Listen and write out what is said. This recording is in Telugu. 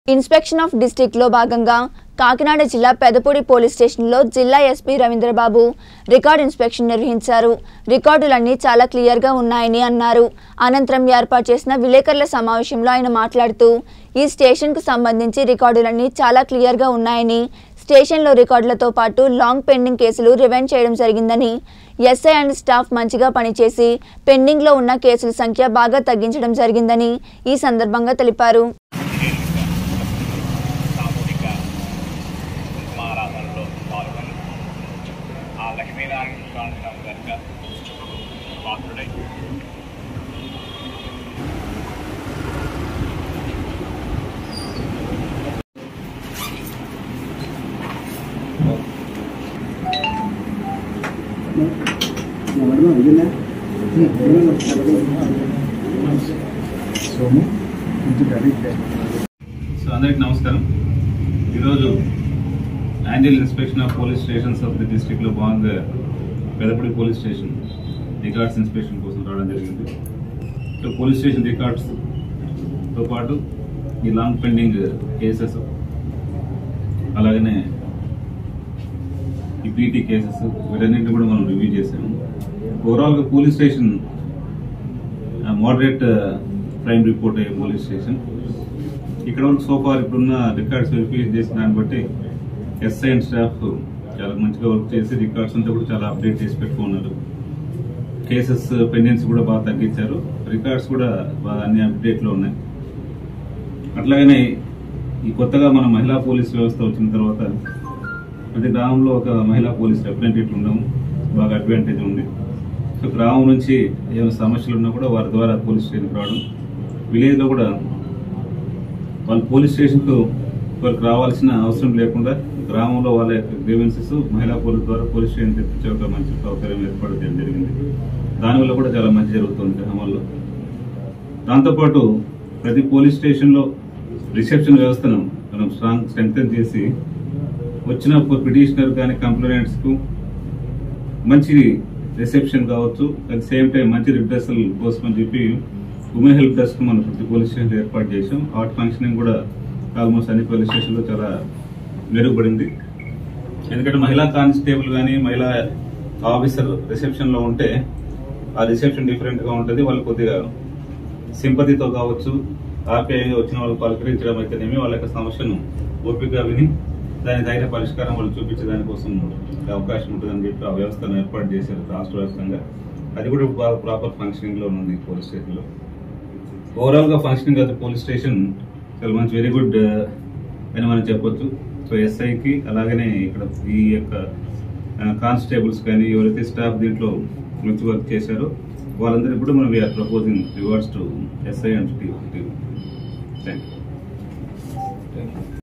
ఇన్స్పెక్షన్ ఆఫ్ డిస్ట్రిక్ట్ లో భాగంగా కాకినాడ జిల్లా పెదపూడి పోలీస్ స్టేషన్లో జిల్లా ఎస్పీ రవీంద్రబాబు రికార్డ్ ఇన్స్పెక్షన్ నిర్వహించారు రికార్డులన్నీ చాలా క్లియర్ గా ఉన్నాయని అన్నారు అనంతరం ఏర్పాటు చేసిన విలేకరుల సమావేశంలో ఆయన మాట్లాడుతూ ఈ స్టేషన్ కు సంబంధించి రికార్డులన్నీ చాలా క్లియర్ గా ఉన్నాయని స్టేషన్లో రికార్డులతో పాటు లాంగ్ పెండింగ్ కేసులు రివైండ్ చేయడం జరిగిందని ఎస్ఐ అండ్ స్టాఫ్ మంచిగా పనిచేసి పెండింగ్లో ఉన్న కేసుల సంఖ్య బాగా తగ్గించడం జరిగిందని ఈ సందర్భంగా తెలిపారు సామూహిక కుంకుమారాధనలో పాల్గొని ఆ లక్ష్మీనారాయణ స్వామి కనుక పాత్రుడై సోము కొంచెం డైరెక్ట్ సో అందరికి నమస్కారం ఈరోజు annual inspection of police stations of the డిస్ట్రిక్ట్లో భాగంగా Pedapudi police station records inspection కోసం రావడం జరిగింది సో పోలీస్ స్టేషన్ రికార్డ్స్తో పాటు ఈ లాంగ్ పెండింగ్ కేసెస్ అలాగనే ఈ పీటీ కేసెస్ వీటన్నింటిని కూడా మనం రివ్యూ చేసాము ఓవరాల్గా police station moderate crime report అయ్యే పోలీస్ స్టేషన్ ఇక్కడ వరకు సోఫార్ ఇప్పుడున్న రికార్డ్స్ వెరిఫై చేసిన దాన్ని బట్టి ఎస్ఐ అండ్ స్టాఫ్ చాలా మంచిగా వర్క్ చేసి రికార్డ్స్ అంతా కూడా చాలా అప్డేట్ చేసి పెట్టుకున్నారు కేసెస్ పెండెన్స్ కూడా బాగా తగ్గించారు రికార్డ్స్ కూడా బాగా అన్ని అప్డేట్ లో ఉన్నాయి అట్లాగనే ఈ కొత్తగా మన మహిళా పోలీస్ వ్యవస్థ వచ్చిన తర్వాత ప్రతి గ్రామంలో ఒక మహిళా పోలీస్ రిప్రజెంటేటివ్ ఉండము బాగా అడ్వాంటేజ్ ఉంది సో గ్రామం నుంచి ఏమైనా సమస్యలు ఉన్నా కూడా వారి ద్వారా పోలీస్ స్టేషన్కి రావడం విలేజ్లో కూడా వాళ్ళు పోలీస్ స్టేషన్కు వారికి రావాల్సిన అవసరం లేకుండా గ్రామంలో వాళ్ళ యొక్క గ్రీవెన్సెస్ మహిళా పోలీస్ ద్వారా పోలీస్ స్టేషన్ తెప్పించే ఒక మంచి సౌకర్యం ఏర్పాటు చేయడం జరిగింది దానివల్ల కూడా చాలా మంచి జరుగుతుంది గ్రామాల్లో దాంతోపాటు ప్రతి పోలీస్ స్టేషన్లో రిసెప్షన్ వ్యవస్థను మనం స్ట్రాంగ్ స్ట్రెంగ్తన్ చేసి వచ్చిన పిటిషనర్ కానీ కంప్లైంట్స్కు మంచి రిసెప్షన్ కావచ్చు అట్ సేమ్ టైం మంచి రిడ్రెసల్ కోసం అని చెప్పి ఉమెన్ హెల్ప్ డెస్క్ మనం ప్రతి పోలీస్ స్టేషన్ ఏర్పాటు చేసాం ఆర్ట్ ఫంక్షనింగ్ కూడా ఆల్మోస్ట్ అన్ని పోలీస్ స్టేషన్లో చాలా మెరుగుపడింది ఎందుకంటే మహిళా కానిస్టేబుల్ కానీ మహిళా ఆఫీసర్ రిసెప్షన్ లో ఉంటే ఆ రిసెప్షన్ డిఫరెంట్ గా ఉంటుంది వాళ్ళు కొద్దిగా సింపతితో కావచ్చు ఆప్యాయంగా వచ్చిన వాళ్ళు పలకరించడం అయితేనేమి వాళ్ళ యొక్క సమస్యను ఓపికగా విని దాని తగిన పరిష్కారం వాళ్ళు చూపించే దానికోసం అవకాశం ఉంటుందని చెప్పి ఆ వ్యవస్థను ఏర్పాటు చేశారు రాష్ట్ర వ్యాప్తంగా అది కూడా బాగా ప్రాపర్ ఫంక్షనింగ్ లో ఉంది పోలీస్ స్టేషన్ లో ఓవరాల్ గా ఫంక్షనింగ్ అది పోలీస్ స్టేషన్ చాలా మంచి వెరీ గుడ్ అని మనం చెప్పొచ్చు సో ఎస్ఐకి అలాగనే ఇక్కడ ఈ యొక్క కానిస్టేబుల్స్ కానీ ఎవరైతే స్టాఫ్ దీంట్లో మంచి వర్క్ చేశారో వాళ్ళందరికీ కూడా మనం we are proposing rewards to SI and team thank you